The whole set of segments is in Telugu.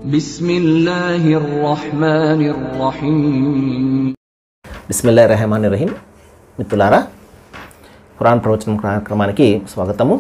بسم الله الرحمن الرحيم బిస్మిల్లా రెహమాన్ రహీం మిత్రులారా ఖురాన్ ప్రవచనం కార్యక్రమానికి స్వాగతము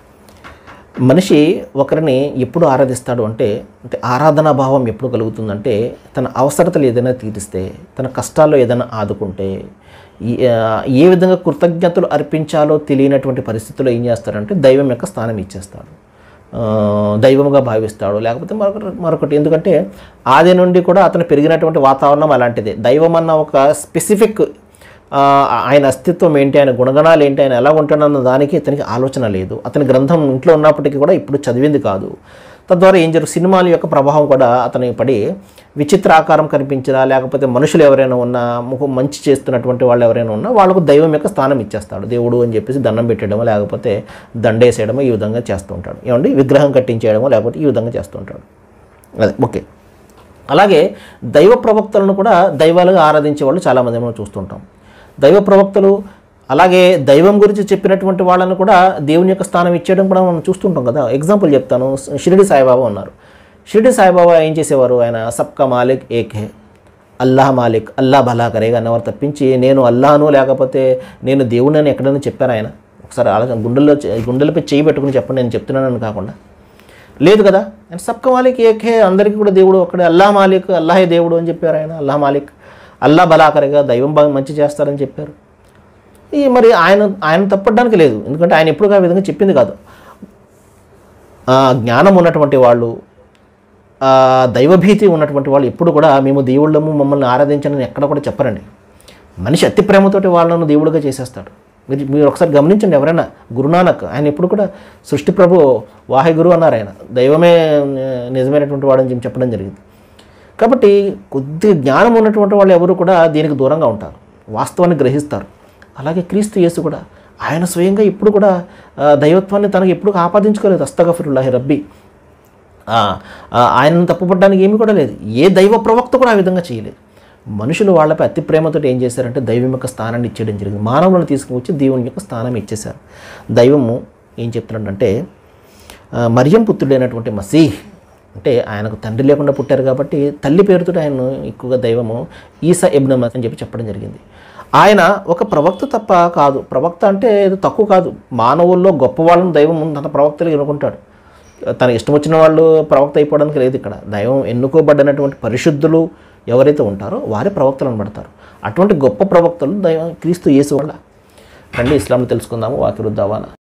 మనిషి ఒకరిని ఎప్పుడు ఆరాధిస్తాడు అంటే అంటే ఆరాధనా భావం ఎప్పుడు కలుగుతుందంటే తన అవసరతలు ఏదైనా తీరిస్తే తన కష్టాల్లో ఏదైనా ఆదుకుంటే ఈ- ఆ, ఏ విధంగా కృతజ్ఞతలు అర్పించాలో తెలియనటువంటి పరిస్థితుల్లో ఏం చేస్తాడంటే దైవం యొక్క స్థానం ఇచ్చేస్తాడు ఆ, దైవముగా భావిస్తాడు లేకపోతే మరొకటి మరొకటి ఎందుకంటే ఆది నుండి కూడా అతను పెరిగినటువంటి వాతావరణం అలాంటిదే దైవం అన్న ఒక స్పెసిఫిక్ ఆ, ఆయన అస్తిత్వం ఏంటి ఆయన గుణగణాలు ఏంటి ఆయన ఎలా ఉంటాడన్న దానికి ఇతనికి ఆలోచన లేదు అతని గ్రంథం ఇంట్లో ఉన్నప్పటికీ కూడా ఇప్పుడు చదివింది కాదు తద్వారా ఏం జరుగు సినిమాల యొక్క ప్రభావం కూడా అతనికి పడి విచిత్ర ఆకారం కనిపించినా లేకపోతే మనుషులు ఎవరైనా ఉన్నా ముఖం మంచి చేస్తున్నటువంటి వాళ్ళు ఎవరైనా ఉన్నా వాళ్ళకు దైవం యొక్క స్థానం ఇచ్చేస్తాడు దేవుడు అని చెప్పేసి దండం పెట్టడమో లేకపోతే దండేసేయడమో ఈ విధంగా చేస్తూ ఉంటాడు ఏమండి విగ్రహం కట్టించేయడమో లేకపోతే ఈ విధంగా చేస్తూ ఉంటాడు అదే ఓకే అలాగే దైవ ప్రవక్తలను కూడా దైవాలుగా ఆరాధించే వాళ్ళు చాలామంది మనం చూస్తుంటాం దైవ ప్రవక్తలు అలాగే దైవం గురించి చెప్పినటువంటి వాళ్ళని కూడా దేవుని యొక్క స్థానం ఇచ్చేయడం కూడా మనం చూస్తుంటాం కదా ఎగ్జాంపుల్ చెప్తాను షిరిడి సాయిబాబా ఉన్నారు షిరిడి సాయిబాబా ఏం చేసేవారు ఆయన సబ్కా మాలిక్ ఏక్ హే అల్లాహ్ మాలిక్ అల్లా భలా కరేగా అన్నవారు తప్పించి నేను అల్లాహను లేకపోతే నేను దేవుడిని అని ఎక్కడైనా చెప్పారు ఆయన ఒకసారి ఆలోచన గుండెల్లో చే- గుండెలపై చేయి పెట్టుకుని చెప్పండి నేను చెప్తున్నానని కాకుండా లేదు కదా అండ్ సబ్క మాలిక్ ఏకే అందరికీ కూడా దేవుడు ఒక్కడే అల్లా మాలిక్ అల్లాహే దేవుడు అని చెప్పారు ఆయన అల్లా మాలిక్ అల్లా బలాకరిగా దైవం బాగా మంచి చేస్తారని చెప్పారు ఈ మరి ఆయన ఆయన తప్పడానికి లేదు ఎందుకంటే ఆయన ఎప్పుడు ఆ విధంగా చెప్పింది కాదు ఆ, జ్ఞానం ఉన్నటువంటి వాళ్ళు ఆ, దైవభీతి ఉన్నటువంటి వాళ్ళు ఎప్పుడు కూడా మేము దేవుళ్ళము మమ్మల్ని ఆరాధించని ఎక్కడ కూడా చెప్పరండి మనిషి అతి ప్రేమతోటి వాళ్ళను దేవుడిగా చేసేస్తాడు మీరు మీరు ఒకసారి గమనించండి ఎవరైనా గురునానక్ ఆయన ఎప్పుడు కూడా సృష్టి ప్రభు వాహి గురు అన్నారు ఆయన దైవమే ఆ, నిజమైనటువంటి వాడని చెప్పి చెప్పడం జరిగింది కాబట్టి కొద్ది జ్ఞానం ఉన్నటువంటి వాళ్ళు ఎవరు కూడా దీనికి దూరంగా ఉంటారు వాస్తవాన్ని గ్రహిస్తారు అలాగే క్రీస్తు యేసు కూడా ఆయన స్వయంగా ఇప్పుడు కూడా ఆ, దైవత్వాన్ని తనకు ఎప్పుడు ఆపాదించుకోలేదు అస్తగఫిరుల్లాహి రబ్బీ ఆ, ఆ, ఆయనను తప్పుపడడానికి ఏమీ కూడా లేదు ఏ దైవ ప్రవక్త కూడా ఆ విధంగా చేయలేదు మనుషులు వాళ్ళపై అతి ప్రేమతో ఏం చేశారంటే దైవం యొక్క స్థానాన్ని ఇచ్చేయడం జరిగింది మానవులను తీసుకువచ్చి దేవుని యొక్క స్థానం ఇచ్చేశారు దైవము ఏం చెప్తున్నాడంటే ఆ, మరియం పుత్రుడైనటువంటి మసీహ్ అంటే ఆయనకు తండ్రి లేకుండా పుట్టారు కాబట్టి తల్లి పేరుతో ఆయన ఎక్కువగా దైవము ఈసా ఇబ్న మస్ అని చెప్పి చెప్పడం జరిగింది ఆయన ఒక ప్రవక్త తప్ప కాదు ప్రవక్త అంటే ఏదో తక్కువ కాదు మానవుల్లో గొప్ప వాళ్ళని దైవం తన ప్రవక్తలు ఎన్నుకుంటాడు తన ఇష్టం వచ్చిన వాళ్ళు ప్రవక్త అయిపోవడానికి లేదు ఇక్కడ దైవం ఎన్నుకోబడినటువంటి పరిశుద్ధులు ఎవరైతే ఉంటారో వారే ప్రవక్తలు అనబడతారు అటువంటి గొప్ప ప్రవక్తలు దైవం క్రీస్తు యేసు వల్ల రండి ఇస్లాంలో తెలుసుకుందాము వాకిరుద్దావానా